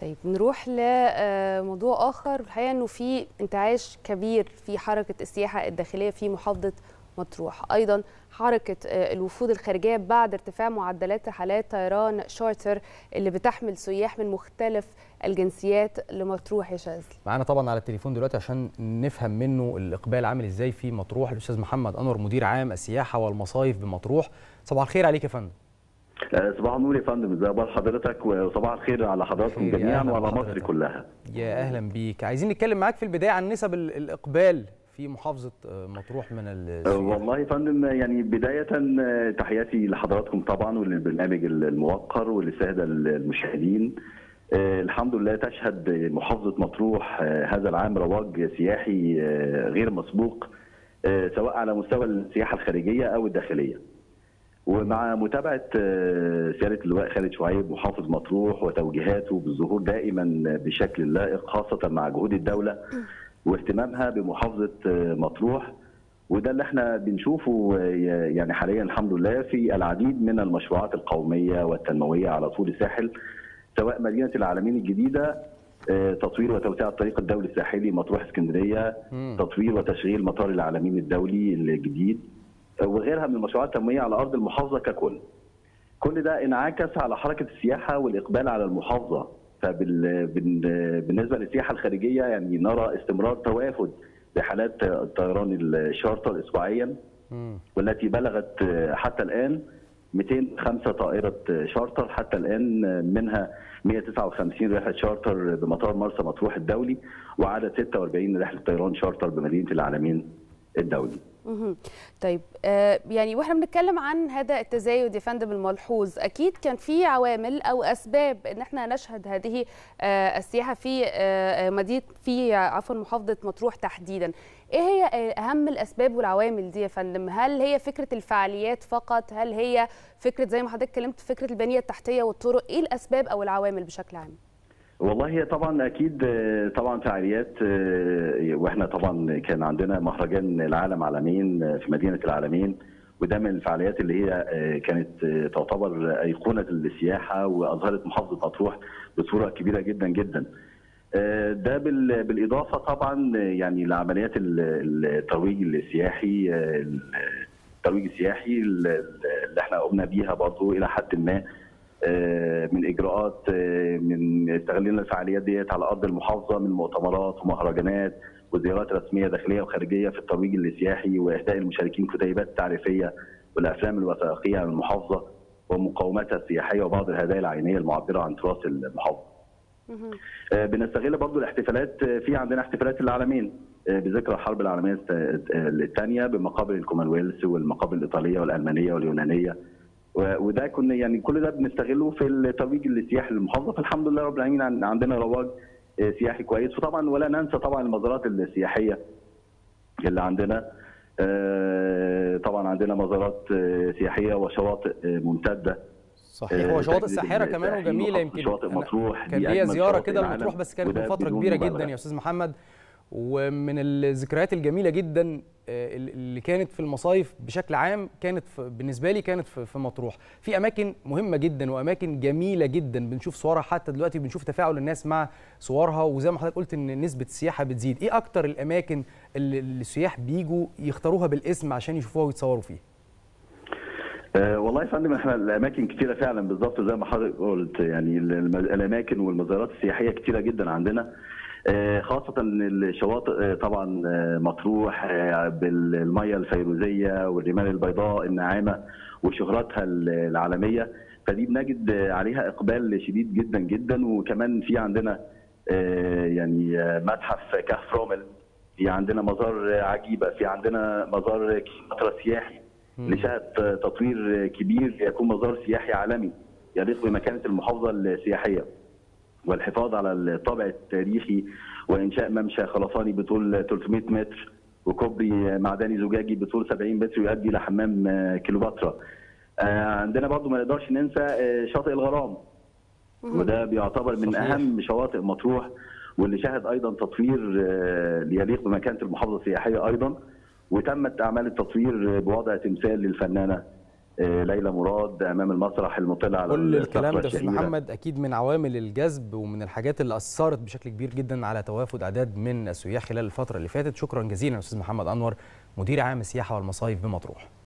طيب نروح لموضوع اخر الحقيقه انه في انتعاش كبير في حركه السياحه الداخليه في محافظه مطروح ايضا حركه الوفود الخارجيه بعد ارتفاع معدلات رحلات طيران شارتر اللي بتحمل سياح من مختلف الجنسيات لمطروح يا شاذلي معانا طبعا على التليفون دلوقتي عشان نفهم منه الاقبال عامل ازاي في مطروح الاستاذ محمد انور مدير عام السياحه والمصايف بمطروح صباح الخير عليك يا فندم صباح النور يا فندم ازي اخبار حضرتك وصباح الخير على حضراتكم جميعا وعلى مصر كلها يا اهلا بيك عايزين نتكلم معاك في البدايه عن نسب الاقبال في محافظه مطروح من السياح والله يا فندم يعني بدايه تحياتي لحضراتكم طبعا وللبرنامج الموقر وللساده المشاهدين الحمد لله تشهد محافظه مطروح هذا العام رواج سياحي غير مسبوق سواء على مستوى السياحه الخارجيه او الداخليه ومع متابعه سياده اللواء خالد شعيب محافظ مطروح وتوجيهاته بالظهور دائما بشكل لائق خاصه مع جهود الدوله واهتمامها بمحافظه مطروح وده اللي احنا بنشوفه يعني حاليا الحمد لله في العديد من المشروعات القوميه والتنمويه على طول الساحل سواء مدينه العالمين الجديده تطوير وتوسعه الطريق الدولي الساحلي مطروح اسكندريه تطوير وتشغيل مطار العالمين الدولي الجديد وغيرها من المشروعات التنمويه على ارض المحافظه ككل. كل ده انعكس على حركه السياحه والاقبال على المحافظه فبالنسبه للسياحه الخارجيه يعني نرى استمرار توافد رحلات الطيران الشارتر اسبوعيا والتي بلغت حتى الان 205 طائره شارتر حتى الان منها 159 رحله شارتر بمطار مرسى مطروح الدولي وعدد 46 رحله طيران شارتر بمدينه العالمين الدولي. طيب آه يعني واحنا بنتكلم عن هذا التزايد يا فندم الملحوظ اكيد كان في عوامل او اسباب ان احنا نشهد هذه آه السياحه في آه مدينه في عفوا محافظه مطروح تحديدا ايه هي اهم الاسباب والعوامل دي يا فندم هل هي فكره الفعاليات فقط هل هي فكره زي ما حضرتك اتكلمت فكره البنيه التحتيه والطرق ايه الاسباب او العوامل بشكل عام والله هي طبعا اكيد طبعا فعاليات واحنا طبعا كان عندنا مهرجان العالم عالمين في مدينه العالمين وده من الفعاليات اللي هي كانت تعتبر ايقونه للسياحه واظهرت محافظه مطروح بصوره كبيره جدا جدا. ده بالاضافه طبعا يعني لعمليات الترويج السياحي الترويج السياحي اللي احنا قمنا بيها برضه الى حد ما من اجراءات من استغلنا الفعاليات ديت على ارض المحافظه من مؤتمرات ومهرجانات وزيارات رسميه داخليه وخارجيه في الترويج السياحي واهداء المشاركين كتيبات تعريفيه والافلام الوثائقيه عن المحافظه ومقوماتها السياحيه وبعض الهدايا العينيه المعبره عن تراث المحافظه. بنستغل برضو الاحتفالات في عندنا احتفالات العالمين بذكرى الحرب العالميه الثانيه بمقابر الكومنولث والمقابر الايطاليه والالمانيه واليونانيه وده كنا يعني كل ده بنستغله في الترويج السياحي للمحافظه فالحمد لله رب العالمين عندنا رواج سياحي كويس وطبعا ولا ننسى طبعا المزارات السياحيه اللي عندنا طبعا عندنا مزارات سياحيه وشواطئ ممتده صحيح هو شواطئ ساحره كمان وجميله يمكن شواطئ مطروح كان ليا زياره كده لمطروح بس كانت من فتره كبيره جدا يا استاذ محمد ومن الذكريات الجميله جدا اللي كانت في المصايف بشكل عام كانت بالنسبه لي كانت في مطروح في اماكن مهمه جدا واماكن جميله جدا بنشوف صورها حتى دلوقتي بنشوف تفاعل الناس مع صورها وزي ما حضرتك قلت ان نسبه السياحه بتزيد ايه اكتر الاماكن اللي السياح بيجوا يختاروها بالاسم عشان يشوفوها ويتصوروا فيها أه والله يا فندم احنا الاماكن كتيره فعلا بالظبط زي ما حضرتك قلت يعني الاماكن والمزارات السياحيه كتيره جدا عندنا خاصة الشواطئ طبعا مطروح بالمية الفيروزية والرمال البيضاء الناعمة وشهرتها العالمية فدي بنجد عليها إقبال شديد جدا جدا وكمان في عندنا يعني متحف كهف رومل في عندنا مزار عجيبة في عندنا مزار كيلومتر سياحي اللي شهد تطوير كبير يكون مزار سياحي عالمي يليق بمكانة المحافظة السياحية والحفاظ على الطابع التاريخي وانشاء ممشى خرساني بطول 300 متر وكوبري معدني زجاجي بطول 70 متر يؤدي الى حمام كليوباترا. عندنا برضو ما نقدرش ننسى شاطئ الغرام وده بيعتبر من اهم شواطئ مطروح واللي شهد ايضا تطوير ليليق بمكانه المحافظه السياحيه ايضا وتمت اعمال التطوير بوضع تمثال للفنانه ليلى مراد امام المسرح المطل على كل الكلام ده استاذ محمد اكيد من عوامل الجذب ومن الحاجات اللي اثرت بشكل كبير جدا على توافد اعداد من السياح خلال الفتره اللي فاتت شكرا جزيلا استاذ محمد انور مدير عام السياحه والمصايف بمطروح